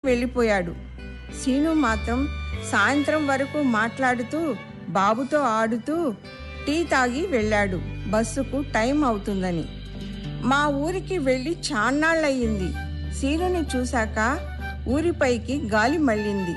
వెళ్ళిపోయాడు సీను మాత్రం సాయంత్రం వరకు మాట్లాడుతూ బాబుతో ఆడుతూ టీ తాగి వెళ్ళాడు బస్సుకు టైం అవుతుందని మా ఊరికి వెళ్ళి చాన్నాళ్ళయింది సీనుని చూశాక ఊరిపైకి గాలి మళ్ళింది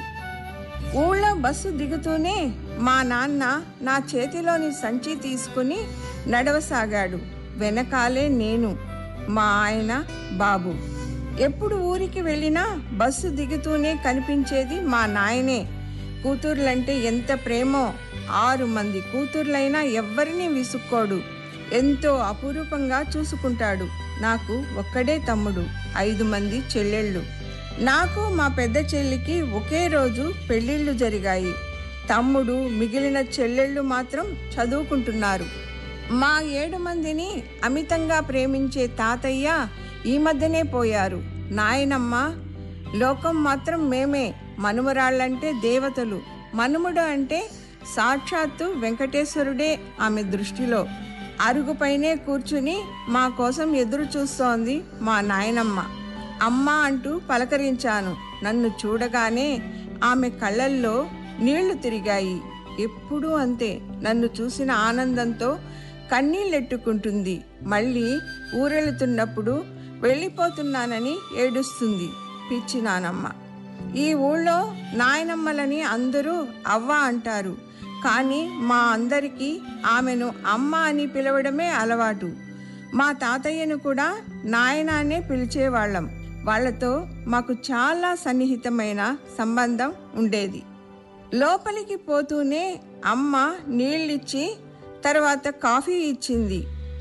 ఊళ్ళో బస్సు దిగుతూనే మా నాన్న నా చేతిలోని సంచి తీసుకుని నడవసాగాడు వెనకాలే నేను మా ఆయన బాబు ఎప్పుడు ఊరికి వెళ్ళినా బస్సు దిగుతూనే కనిపించేది మా నాయనే కూతుర్లంటే ఎంత ప్రేమో ఆరు మంది కూతుర్లైనా ఎవ్వరినీ విసుక్కోడు ఎంతో అపురూపంగా చూసుకుంటాడు నాకు ఒక్కడే తమ్ముడు ఐదు మంది చెల్లెళ్ళు నాకు మా పెద్ద చెల్లికి ఒకే రోజు పెళ్ళిళ్ళు జరిగాయి తమ్ముడు మిగిలిన చెల్లెళ్ళు మాత్రం చదువుకుంటున్నారు మా ఏడు మందిని అమితంగా ప్రేమించే తాతయ్య ఈ మధ్యనే పోయారు నాయనమ్మ లోకం మాత్రం మేమే మనుమరాళ్ళంటే దేవతలు మనుముడు అంటే సాక్షాత్తు వెంకటేశ్వరుడే ఆమె దృష్టిలో అరుగుపైనే కూర్చుని మా కోసం ఎదురు చూస్తోంది మా నాయనమ్మ అమ్మ అంటూ పలకరించాను నన్ను చూడగానే ఆమె కళ్ళల్లో నీళ్లు తిరిగాయి ఎప్పుడూ అంతే నన్ను చూసిన ఆనందంతో కన్నీళ్ళెట్టుకుంటుంది మళ్ళీ ఊరెళుతున్నప్పుడు వెళ్ళిపోతున్నానని ఏడుస్తుంది పిచ్చి నానమ్మ ఈ ఊళ్ళో నాయనమ్మలని అందరూ అవ్వ అంటారు కానీ మా అందరికీ ఆమెను అమ్మ అని పిలవడమే అలవాటు మా తాతయ్యను కూడా నాయనానే పిలిచేవాళ్ళం వాళ్ళతో మాకు చాలా సన్నిహితమైన సంబంధం ఉండేది లోపలికి పోతూనే అమ్మ నీళ్ళిచ్చి తర్వాత కాఫీ ఇచ్చింది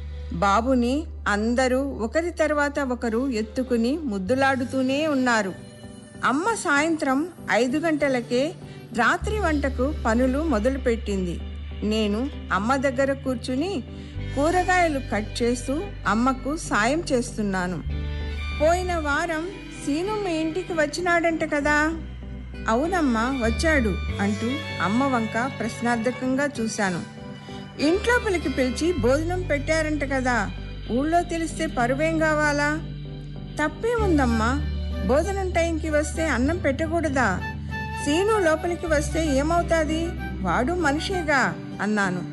బాబుని అందరూ ఒకరి తర్వాత ఒకరు ఎత్తుకుని ముద్దులాడుతూనే ఉన్నారు అమ్మ సాయంత్రం ఐదు గంటలకే రాత్రి వంటకు పనులు మొదలుపెట్టింది నేను అమ్మ దగ్గర కూర్చుని కూరగాయలు కట్ చేస్తూ అమ్మకు సాయం చేస్తున్నాను పోయిన వారం సీను మీ ఇంటికి వచ్చినాడంట కదా అవునమ్మా వచ్చాడు అంటూ అమ్మ వంక ప్రశ్నార్థకంగా చూశాను ఇంట్లోపలికి పిలిచి భోజనం పెట్టారంట కదా ఊళ్ళో తెలిస్తే పరువేం కావాలా తప్పే ఉందమ్మా భోజనం టైంకి వస్తే అన్నం పెట్టకూడదా సీను లోపలికి వస్తే ఏమవుతాది వాడు మనిషేగా అన్నాను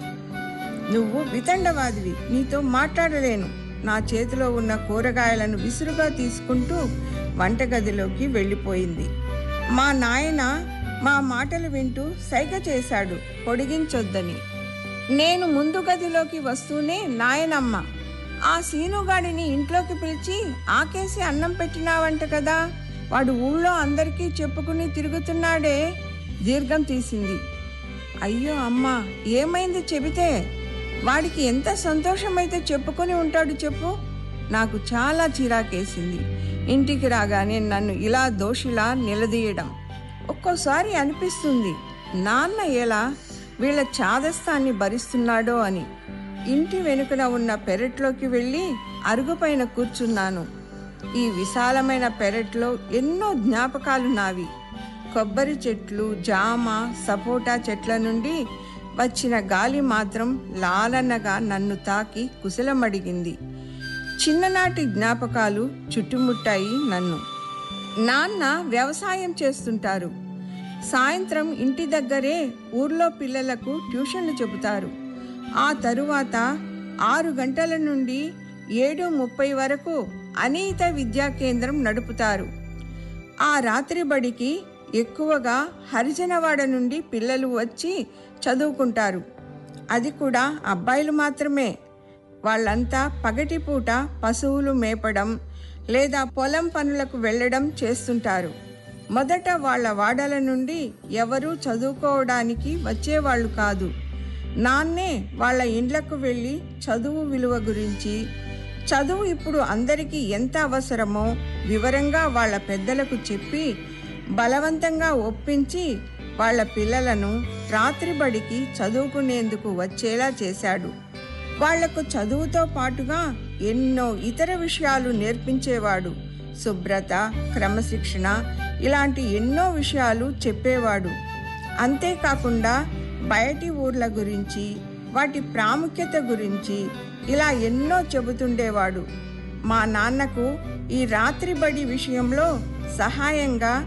నువ్వు వితండవాదివి నీతో మాట్లాడలేను నా చేతిలో ఉన్న కూరగాయలను విసురుగా తీసుకుంటూ వంటగదిలోకి వెళ్ళిపోయింది మా నాయన మా మాటలు వింటూ సైగ చేశాడు పొడిగించొద్దని నేను ముందు గదిలోకి వస్తూనే నాయనమ్మ ఆ సీనుగాడిని ఇంట్లోకి పిలిచి ఆకేసి అన్నం పెట్టినావంట కదా వాడు ఊళ్ళో అందరికీ చెప్పుకుని తిరుగుతున్నాడే దీర్ఘం తీసింది అయ్యో అమ్మా ఏమైంది చెబితే వాడికి ఎంత సంతోషమైతే చెప్పుకొని ఉంటాడు చెప్పు నాకు చాలా చిరాకేసింది ఇంటికి రాగానే నన్ను ఇలా దోషిలా నిలదీయడం ఒక్కోసారి అనిపిస్తుంది నాన్న ఎలా వీళ్ళ చాదస్తాన్ని భరిస్తున్నాడో అని ఇంటి వెనుకన ఉన్న పెరట్లోకి వెళ్ళి అరుగుపైన కూర్చున్నాను ఈ విశాలమైన పెరట్లో ఎన్నో జ్ఞాపకాలు నావి కొబ్బరి చెట్లు జామ సపోటా చెట్ల నుండి వచ్చిన గాలి మాత్రం లాలనగా నన్ను తాకి కుశలమడిగింది చిన్ననాటి జ్ఞాపకాలు చుట్టుముట్టాయి నన్ను నాన్న వ్యవసాయం చేస్తుంటారు సాయంత్రం ఇంటి దగ్గరే ఊర్లో పిల్లలకు ట్యూషన్లు చెబుతారు ఆ తరువాత ఆరు గంటల నుండి ఏడు ముప్పై వరకు అనీత విద్యా కేంద్రం నడుపుతారు ఆ రాత్రి బడికి ఎక్కువగా హరిజనవాడ నుండి పిల్లలు వచ్చి చదువుకుంటారు అది కూడా అబ్బాయిలు మాత్రమే వాళ్ళంతా పగటిపూట పశువులు మేపడం లేదా పొలం పనులకు వెళ్ళడం చేస్తుంటారు మొదట వాళ్ళ వాడల నుండి ఎవరూ చదువుకోవడానికి వచ్చేవాళ్ళు కాదు నాన్నే వాళ్ళ ఇండ్లకు వెళ్ళి చదువు విలువ గురించి చదువు ఇప్పుడు అందరికీ ఎంత అవసరమో వివరంగా వాళ్ళ పెద్దలకు చెప్పి బలవంతంగా ఒప్పించి వాళ్ళ పిల్లలను రాత్రి బడికి చదువుకునేందుకు వచ్చేలా చేశాడు వాళ్లకు చదువుతో పాటుగా ఎన్నో ఇతర విషయాలు నేర్పించేవాడు శుభ్రత క్రమశిక్షణ ఇలాంటి ఎన్నో విషయాలు చెప్పేవాడు అంతేకాకుండా బయటి ఊర్ల గురించి వాటి ప్రాముఖ్యత గురించి ఇలా ఎన్నో చెబుతుండేవాడు మా నాన్నకు ఈ రాత్రి బడి విషయంలో సహాయంగా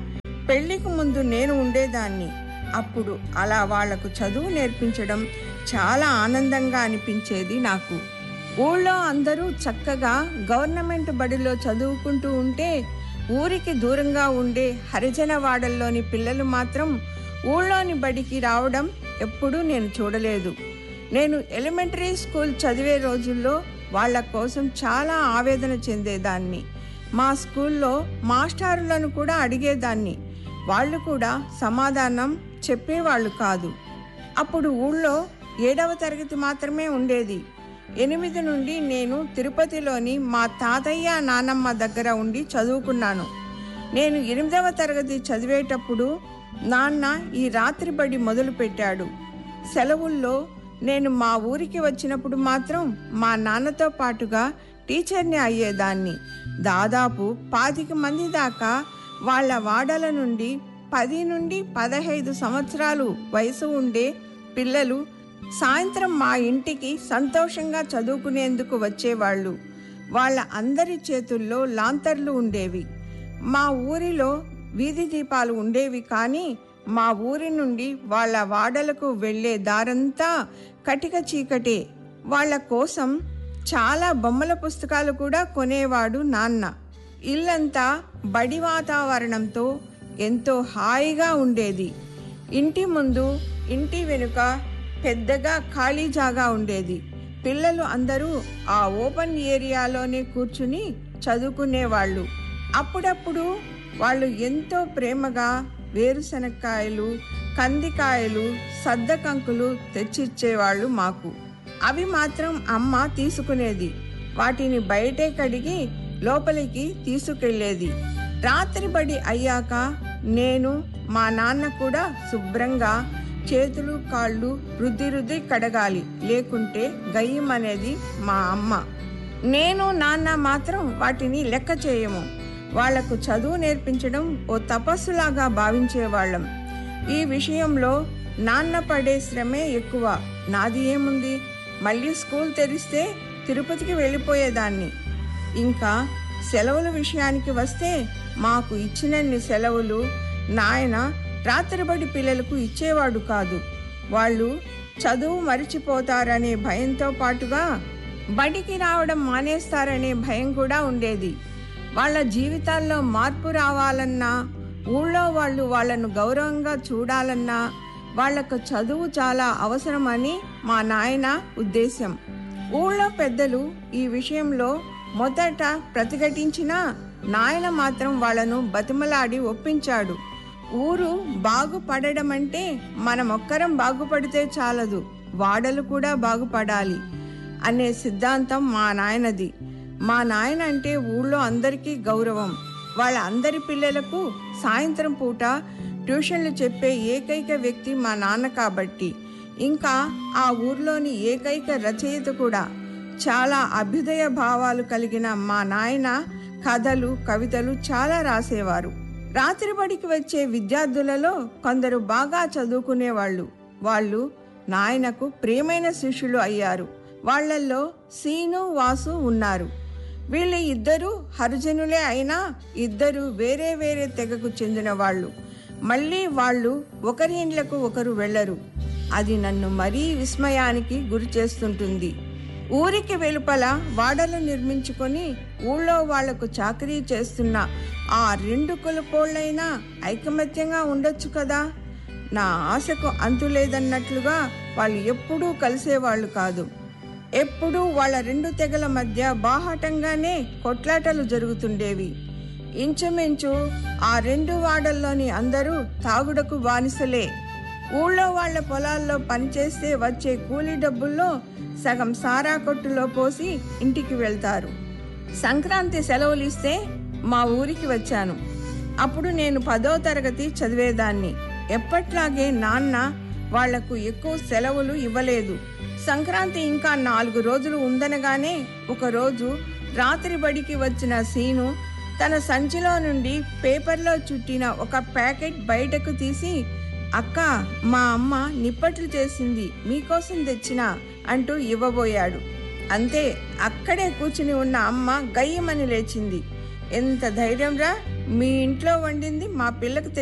పెళ్లికి ముందు నేను ఉండేదాన్ని అప్పుడు అలా వాళ్లకు చదువు నేర్పించడం చాలా ఆనందంగా అనిపించేది నాకు ఊళ్ళో అందరూ చక్కగా గవర్నమెంట్ బడిలో చదువుకుంటూ ఉంటే ఊరికి దూరంగా ఉండే హరిజన వాడల్లోని పిల్లలు మాత్రం ఊళ్ళోని బడికి రావడం ఎప్పుడూ నేను చూడలేదు నేను ఎలిమెంటరీ స్కూల్ చదివే రోజుల్లో వాళ్ళ కోసం చాలా ఆవేదన చెందేదాన్ని మా స్కూల్లో మాస్టారులను కూడా అడిగేదాన్ని వాళ్ళు కూడా సమాధానం చెప్పేవాళ్ళు కాదు అప్పుడు ఊళ్ళో ఏడవ తరగతి మాత్రమే ఉండేది ఎనిమిది నుండి నేను తిరుపతిలోని మా తాతయ్య నానమ్మ దగ్గర ఉండి చదువుకున్నాను నేను ఎనిమిదవ తరగతి చదివేటప్పుడు నాన్న ఈ రాత్రి బడి మొదలుపెట్టాడు సెలవుల్లో నేను మా ఊరికి వచ్చినప్పుడు మాత్రం మా నాన్నతో పాటుగా టీచర్ని అయ్యేదాన్ని దాదాపు పాతిక మంది దాకా వాళ్ళ వాడల నుండి పది నుండి పదహైదు సంవత్సరాలు వయసు ఉండే పిల్లలు సాయంత్రం మా ఇంటికి సంతోషంగా చదువుకునేందుకు వచ్చేవాళ్ళు వాళ్ళ అందరి చేతుల్లో లాంతర్లు ఉండేవి మా ఊరిలో వీధి దీపాలు ఉండేవి కానీ మా ఊరి నుండి వాళ్ళ వాడలకు వెళ్ళే దారంతా కటిక చీకటే వాళ్ళ కోసం చాలా బొమ్మల పుస్తకాలు కూడా కొనేవాడు నాన్న ఇల్లంతా బడి వాతావరణంతో ఎంతో హాయిగా ఉండేది ఇంటి ముందు ఇంటి వెనుక పెద్దగా ఖాళీ జాగా ఉండేది పిల్లలు అందరూ ఆ ఓపెన్ ఏరియాలోనే కూర్చుని చదువుకునేవాళ్ళు అప్పుడప్పుడు వాళ్ళు ఎంతో ప్రేమగా వేరుశనక్కాయలు కందికాయలు సద్దకంకులు తెచ్చిచ్చేవాళ్ళు మాకు అవి మాత్రం అమ్మ తీసుకునేది వాటిని బయటే కడిగి లోపలికి తీసుకెళ్లేది రాత్రి బడి అయ్యాక నేను మా నాన్న కూడా శుభ్రంగా చేతులు కాళ్ళు రుద్ది రుద్ది కడగాలి లేకుంటే గయ్యం అనేది మా అమ్మ నేను నాన్న మాత్రం వాటిని లెక్క చేయము వాళ్లకు చదువు నేర్పించడం ఓ తపస్సులాగా భావించేవాళ్ళం ఈ విషయంలో నాన్న పడే శ్రమే ఎక్కువ నాది ఏముంది మళ్ళీ స్కూల్ తెరిస్తే తిరుపతికి వెళ్ళిపోయేదాన్ని ఇంకా సెలవుల విషయానికి వస్తే మాకు ఇచ్చినన్ని సెలవులు నాయన రాత్రిబడి పిల్లలకు ఇచ్చేవాడు కాదు వాళ్ళు చదువు మరిచిపోతారనే భయంతో పాటుగా బడికి రావడం మానేస్తారనే భయం కూడా ఉండేది వాళ్ళ జీవితాల్లో మార్పు రావాలన్నా ఊళ్ళో వాళ్ళు వాళ్ళను గౌరవంగా చూడాలన్నా వాళ్లకు చదువు చాలా అవసరమని మా నాయన ఉద్దేశం ఊళ్ళో పెద్దలు ఈ విషయంలో మొదట ప్రతిఘటించినా నాయన మాత్రం వాళ్లను బతిమలాడి ఒప్పించాడు ఊరు బాగుపడడం అంటే మనమొక్కరం బాగుపడితే చాలదు వాడలు కూడా బాగుపడాలి అనే సిద్ధాంతం మా నాయనది మా నాయన అంటే ఊళ్ళో అందరికీ గౌరవం వాళ్ళ అందరి పిల్లలకు సాయంత్రం పూట ట్యూషన్లు చెప్పే ఏకైక వ్యక్తి మా నాన్న కాబట్టి ఇంకా ఆ ఊర్లోని ఏకైక రచయిత కూడా చాలా అభ్యుదయ భావాలు కలిగిన మా నాయన కథలు కవితలు చాలా రాసేవారు రాత్రిబడికి వచ్చే విద్యార్థులలో కొందరు బాగా చదువుకునేవాళ్ళు వాళ్ళు నాయనకు ప్రియమైన శిష్యులు అయ్యారు వాళ్ళల్లో సీను వాసు ఉన్నారు వీళ్ళు ఇద్దరు హరిజనులే అయినా ఇద్దరు వేరే వేరే తెగకు చెందిన వాళ్ళు మళ్ళీ వాళ్ళు ఒకరి ఇండ్లకు ఒకరు వెళ్ళరు అది నన్ను మరీ విస్మయానికి గురి చేస్తుంటుంది ఊరికి వెలుపల వాడలు నిర్మించుకొని ఊళ్ళో వాళ్లకు చాకరీ చేస్తున్న ఆ రెండు కులపోళ్ళైనా ఐకమత్యంగా ఉండొచ్చు కదా నా ఆశకు అంతు లేదన్నట్లుగా వాళ్ళు ఎప్పుడూ కలిసేవాళ్ళు కాదు ఎప్పుడూ వాళ్ళ రెండు తెగల మధ్య బాహాటంగానే కొట్లాటలు జరుగుతుండేవి ఇంచుమించు ఆ రెండు వాడల్లోని అందరూ తాగుడకు బానిసలే ఊళ్ళో వాళ్ళ పొలాల్లో పనిచేస్తే వచ్చే కూలీ డబ్బుల్లో సగం సారా కొట్టులో పోసి ఇంటికి వెళ్తారు సంక్రాంతి సెలవులు ఇస్తే మా ఊరికి వచ్చాను అప్పుడు నేను పదో తరగతి చదివేదాన్ని ఎప్పట్లాగే నాన్న వాళ్లకు ఎక్కువ సెలవులు ఇవ్వలేదు సంక్రాంతి ఇంకా నాలుగు రోజులు ఉందనగానే ఒకరోజు రాత్రి బడికి వచ్చిన సీను తన సంచిలో నుండి పేపర్లో చుట్టిన ఒక ప్యాకెట్ బయటకు తీసి అక్క మా అమ్మ నిప్పట్లు చేసింది మీకోసం తెచ్చిన అంటూ ఇవ్వబోయాడు అంతే అక్కడే కూర్చుని ఉన్న అమ్మ గయ్యమని లేచింది ఎంత ధైర్యంరా మీ ఇంట్లో వండింది మా పిల్లకు